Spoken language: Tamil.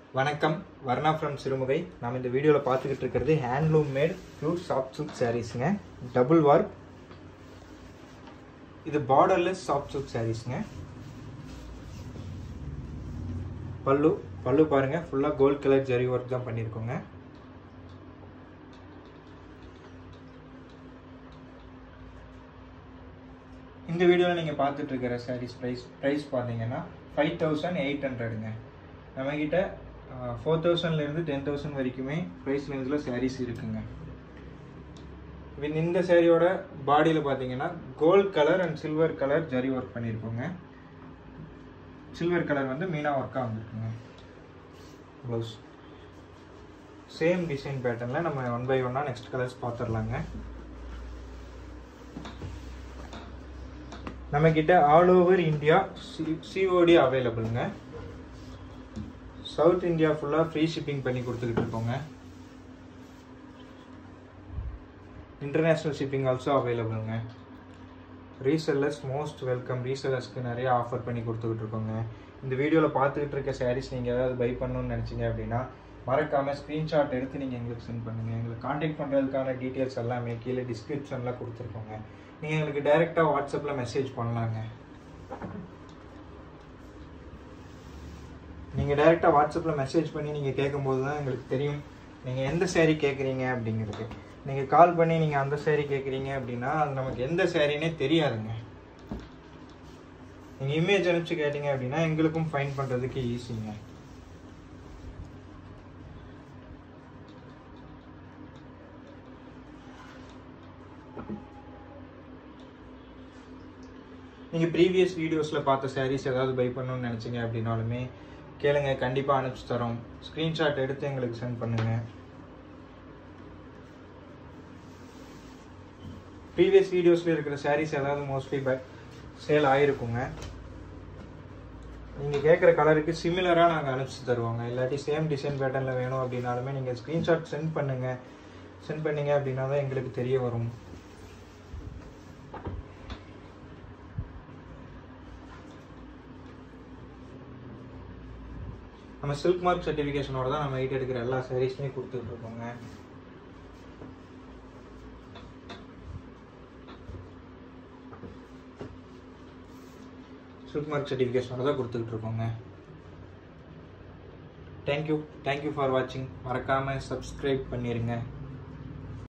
வணக்கம் வர்ணா ஃப்ரம் சிறுமுகை நாம் இந்த வீடியோவில் பார்த்துக்கிட்டு இருக்கிறது handloom made pure soft silk சாரீஸுங்க டபுள் வார்ப் இது பார்டர்லெஸ் சாஃப்ட் சில்க் சாரீஸுங்க பல்லு பல்லு பாருங்க ஃபுல்லாக கோல்ட் கலர் ஜரி ஒர்க் தான் பண்ணியிருக்கோங்க இந்த வீடியோவில் நீங்கள் பார்த்துட்டு இருக்கிற சாரீஸ் ப்ரைஸ் ப்ரைஸ் பார்த்தீங்கன்னா ஃபைவ் தௌசண்ட் எயிட் ஹண்ட்ரடுங்க நம்மக்கிட்ட ஃபோர் தௌசண்ட்லேருந்து டென் தௌசண்ட் வரைக்குமே ப்ரைஸ் ரேஞ்சில் சாரீஸ் இருக்குங்க With இந்த சாரியோட பாடியில் பார்த்தீங்கன்னா gold colour and silver colour zari work பண்ணியிருக்கோங்க சில்வர் கலர் வந்து மீனா ஒர்க்காக வந்திருக்குங்க ப்ளவுஸ் சேம் டிசைன் பேட்டர்னில் நம்ம ஒன் பை ஒன்னாக நெக்ஸ்ட் கலர்ஸ் பார்த்துடலாங்க நம்மக்கிட்ட ஆல் ஓவர் இந்தியா சிஓடி அவைலபிளுங்க சவுத் இந்தியா ஃபுல்லாக ஃப்ரீ ஷிப்பிங் பண்ணி கொடுத்துக்கிட்டு இருக்கோங்க இன்டர்நேஷ்னல் ஷிப்பிங் ஆல்சோ அவைலபிளுங்க ரீசெல்லர்ஸ் மோஸ்ட் வெல்கம் ரீசெல்லர்ஸ்க்கு நிறைய ஆஃபர் பண்ணி கொடுத்துக்கிட்டு இருக்கோங்க இந்த வீடியோவில் பார்த்துக்கிட்டு இருக்க சாரீஸ் நீங்கள் ஏதாவது பை பண்ணணும்னு நினச்சிங்க அப்படின்னா மறக்காமல் ஸ்க்ரீன்ஷாட் எடுத்து நீங்கள் எங்களுக்கு சென்ட் பண்ணுங்கள் எங்களுக்கு காண்டாக்ட் பண்ணுறதுக்கான டீட்டெயில்ஸ் எல்லாமே கீழே டிஸ்கிரிப்ஷனில் கொடுத்துருக்கோங்க நீங்கள் எங்களுக்கு டைரெக்டாக வாட்ஸ்அப்பில் மெசேஜ் பண்ணலாங்க நீங்கள் டைரெக்டாக வாட்ஸ்அப்பில் மெசேஜ் பண்ணி நீங்கள் கேட்கும்போது தான் எங்களுக்கு தெரியும் நீங்கள் எந்த சேரீ கேட்குறீங்க அப்படிங்கிறது நீங்கள் கால் பண்ணி நீங்கள் அந்த சேரீ கேட்குறீங்க அப்படின்னா அது நமக்கு எந்த சேரீனே தெரியாதுங்க நீங்கள் இமேஜ் அனுப்பிச்சு கேட்டீங்க அப்படின்னா எங்களுக்கும் ஃபைன் பண்ணுறதுக்கு ஈஸிங்க நீங்கள் ப்ரீவியஸ் வீடியோஸில் பார்த்த சாரீஸ் ஏதாவது பை பண்ணணும்னு நினச்சிங்க அப்படின்னாலுமே கேளுங்க கண்டிப்பாக அனுப்பிச்சு தரோம் ஸ்க்ரீன்ஷாட் எடுத்து எங்களுக்கு சென்ட் பண்ணுங்கள் ப்ரீவியஸ் வீடியோஸில் இருக்கிற சாரீஸ் ஏதாவது மோஸ்ட்லி பை சேல் ஆகிருக்குங்க நீங்கள் கேட்குற கலருக்கு சிமிலராக நாங்கள் அனுப்பிச்சு தருவோங்க இல்லாட்டி சேம் டிசைன் பேட்டர்னில் வேணும் அப்படின்னாலுமே நீங்கள் ஸ்க்ரீன்ஷாட் சென்ட் பண்ணுங்கள் சென்ட் பண்ணீங்க அப்படின்னா தான் எங்களுக்கு தெரிய வரும் நம்ம சில்க் மார்க் சர்டிஃபிகேஷனோட தான் நம்ம வெயிட் எடுக்கிற எல்லா சாரீஸுமே கொடுத்துட்டு இருக்கோங்க சில்க் மார்க் சர்டிஃபிகேஷனோட தான் கொடுத்துக்கிட்டு இருக்கோங்க தேங்க்யூ தேங்க்யூ ஃபார் வாட்சிங் மறக்காமல் சப்ஸ்கிரைப் பண்ணிடுங்க